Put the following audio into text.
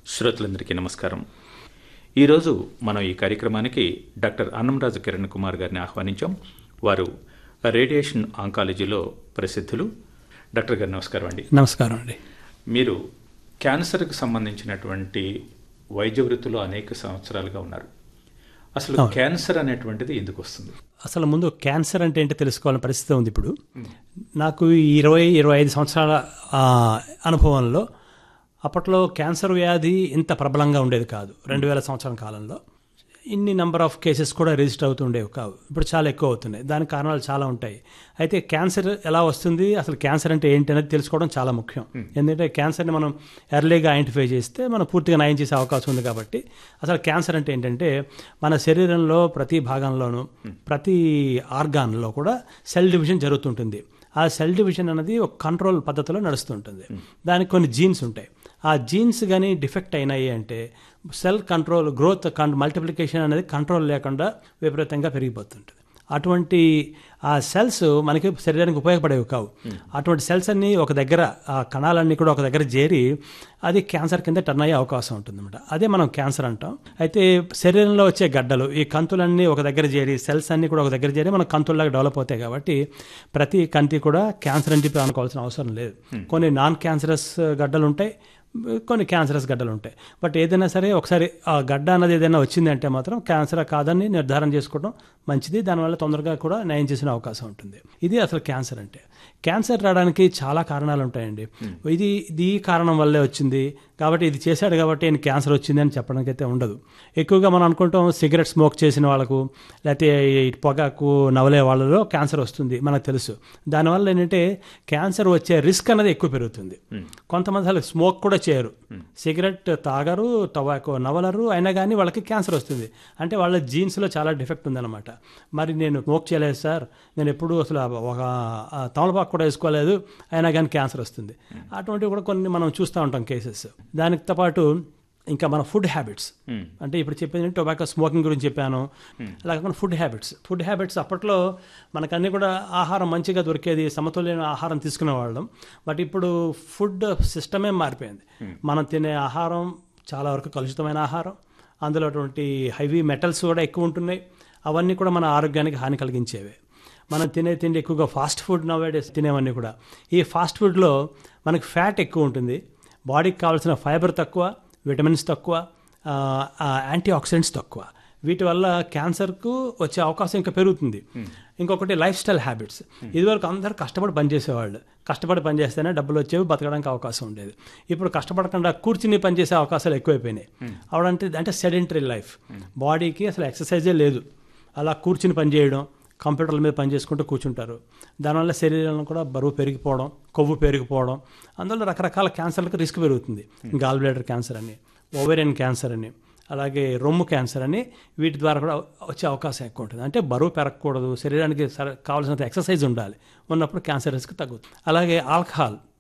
శ్రోతలందరికీ నమస్కారం ఈరోజు మనం ఈ కార్యక్రమానికి డాక్టర్ అన్నంరాజు కిరణ్ కుమార్ గారిని ఆహ్వానించాం వారు రేడియేషన్ ఆంకాలజీలో ప్రసిద్ధులు డాక్టర్ గారు నమస్కారం అండి నమస్కారం అండి మీరు క్యాన్సర్కి సంబంధించినటువంటి వైద్య వృత్తిలో అనేక సంవత్సరాలుగా ఉన్నారు అసలు క్యాన్సర్ అనేటువంటిది ఎందుకు వస్తుంది అసలు ముందు క్యాన్సర్ అంటే ఏంటో తెలుసుకోవాలని పరిస్థితి ఉంది ఇప్పుడు నాకు ఈ ఇరవై ఇరవై ఐదు సంవత్సరాల ఆ, అనుభవంలో అప్పట్లో క్యాన్సర్ వ్యాధి ఇంత ప్రబలంగా ఉండేది కాదు రెండు వేల సంవత్సరం కాలంలో ఇన్ని నెంబర్ ఆఫ్ కేసెస్ కూడా రిజిస్టర్ అవుతుండేవి కావు ఇప్పుడు చాలా ఎక్కువ అవుతున్నాయి దానికి కారణాలు చాలా ఉంటాయి అయితే క్యాన్సర్ ఎలా వస్తుంది అసలు క్యాన్సర్ అంటే ఏంటి అనేది తెలుసుకోవడం చాలా ముఖ్యం ఎందుకంటే క్యాన్సర్ని మనం ఎర్లీగా ఐడెంటిఫై చేస్తే మనం పూర్తిగా నయం చేసే అవకాశం ఉంది కాబట్టి అసలు క్యాన్సర్ అంటే ఏంటంటే మన శరీరంలో ప్రతి భాగంలోనూ ప్రతి ఆర్గాన్లో కూడా సెల్ డివిజన్ జరుగుతుంటుంది ఆ సెల్ డివిజన్ అనేది ఒక కంట్రోల్ పద్ధతిలో నడుస్తుంటుంది దానికి కొన్ని జీన్స్ ఉంటాయి ఆ జీన్స్ కానీ డిఫెక్ట్ అయినాయి అంటే సెల్ కంట్రోల్ గ్రోత్ మల్టిప్లికేషన్ అనేది కంట్రోల్ లేకుండా విపరీతంగా పెరిగిపోతుంటుంది అటువంటి ఆ సెల్స్ మనకి శరీరానికి ఉపయోగపడేవి కావు అటువంటి సెల్స్ అన్ని ఒక దగ్గర ఆ కణాలన్నీ కూడా ఒక దగ్గర చేరి అది క్యాన్సర్ కింద టర్న్ అయ్యే అవకాశం ఉంటుందన్నమాట అదే మనం క్యాన్సర్ అంటాం అయితే శరీరంలో వచ్చే గడ్డలు ఈ కంతులన్నీ ఒక దగ్గర చేరి సెల్స్ అన్ని కూడా ఒక దగ్గర చేరి మన కంతుల్లాగా డెవలప్ అవుతాయి కాబట్టి ప్రతి కంటి కూడా క్యాన్సర్ అని చెప్పి అనుకోవాల్సిన అవసరం లేదు కొన్ని నాన్ క్యాన్సరస్ గడ్డలు ఉంటాయి కొన్ని క్యాన్సరస్ గడ్డలు ఉంటాయి బట్ ఏదైనా సరే ఒకసారి ఆ గడ్డ అన్నది ఏదైనా వచ్చిందంటే మాత్రం క్యాన్సర్ కాదని నిర్ధారణ చేసుకోవడం మంచిది దానివల్ల తొందరగా కూడా నయం చేసిన అవకాశం ఉంటుంది ఇది అసలు క్యాన్సర్ అంటే క్యాన్సర్ రావడానికి చాలా కారణాలు ఉంటాయండి ఇది ఇది ఈ కారణం వల్లే వచ్చింది కాబట్టి ఇది చేశాడు కాబట్టి ఆయన క్యాన్సర్ వచ్చింది అని చెప్పడానికి అయితే ఉండదు ఎక్కువగా మనం అనుకుంటాం సిగరెట్ స్మోక్ చేసిన వాళ్ళకు లేకపోతే ఈ పొగాకు నవలే వాళ్ళలో క్యాన్సర్ వస్తుంది మనకు తెలుసు దానివల్ల ఏంటంటే క్యాన్సర్ వచ్చే రిస్క్ అనేది ఎక్కువ పెరుగుతుంది కొంతమంది అసలు స్మోక్ కూడా చేయరు సిగరెట్ తాగరు టొబాకో నవలరు అయినా కానీ వాళ్ళకి క్యాన్సర్ వస్తుంది అంటే వాళ్ళ జీన్స్లో చాలా డిఫెక్ట్ ఉందన్నమాట మరి నేను స్మోక్ చేయలేదు సార్ నేను ఎప్పుడు అసలు ఒక ఆ, తమలపాకు కూడా వేసుకోలేదు అయినా కానీ క్యాన్సర్ వస్తుంది అటువంటివి కూడా కొన్ని మనం చూస్తూ ఉంటాం కేసెస్ దానితో పాటు ఇంకా మన ఫుడ్ హ్యాబిట్స్ అంటే ఇప్పుడు చెప్పేది టొబాకో స్మోకింగ్ గురించి చెప్పాను అలాగే మన ఫుడ్ హ్యాబిట్స్ ఫుడ్ హ్యాబిట్స్ అప్పట్లో మనకన్నీ కూడా ఆహారం మంచిగా దొరికేది సమతుల్యమైన ఆహారం తీసుకునే వాళ్ళం బట్ ఇప్పుడు ఫుడ్ సిస్టమే మారిపోయింది మనం తినే ఆహారం చాలా వరకు కలుషితమైన ఆహారం అందులో అటువంటి హెవీ మెటల్స్ కూడా ఎక్కువ ఉంటున్నాయి అవన్నీ కూడా మన ఆరోగ్యానికి హాని కలిగించేవే మనం తినే తిండి ఎక్కువగా ఫాస్ట్ ఫుడ్ నవేడేస్ తినేవన్నీ కూడా ఈ ఫాస్ట్ ఫుడ్లో మనకి ఫ్యాట్ ఎక్కువ ఉంటుంది బాడీకి కావాల్సిన ఫైబర్ తక్కువ విటమిన్స్ తక్కువ ఆ, ఆ, యాంటీ ఆక్సిడెంట్స్ తక్కువ వీటి వల్ల క్యాన్సర్కు వచ్చే అవకాశం ఇంకా పెరుగుతుంది ఇంకొకటి లైఫ్ స్టైల్ హ్యాబిట్స్ ఇదివరకు అందరూ కష్టపడి పనిచేసేవాళ్ళు కష్టపడి పనిచేస్తేనే డబ్బులు వచ్చేవి బతకడానికి అవకాశం ఉండేది ఇప్పుడు కష్టపడకుండా కూర్చుని పనిచేసే అవకాశాలు ఎక్కువైపోయినాయి అవడంటే అంటే సెడెంటరీ లైఫ్ బాడీకి అసలు ఎక్సర్సైజే లేదు అలా కూర్చుని పనిచేయడం కంప్యూటర్ల మీద పని చేసుకుంటూ కూర్చుంటారు దానివల్ల శరీరంలో కూడా బరువు పెరిగిపోవడం కొవ్వు పెరిగిపోవడం అందువల్ల రకరకాల క్యాన్సర్లకు రిస్క్ పెరుగుతుంది గాల్ బ్లాడర్ క్యాన్సర్ అని ఓవేరియన్ క్యాన్సర్ అని అలాగే రొమ్ము క్యాన్సర్ అని వీటి ద్వారా కూడా వచ్చే అవకాశం ఎక్కువ ఉంటుంది అంటే బరువు పెరగకూడదు శరీరానికి సర కావాల్సినంత ఎక్సర్సైజ్ ఉండాలి ఉన్నప్పుడు క్యాన్సర్ రిస్క్ తగ్గుతుంది అలాగే ఆల్కహాల్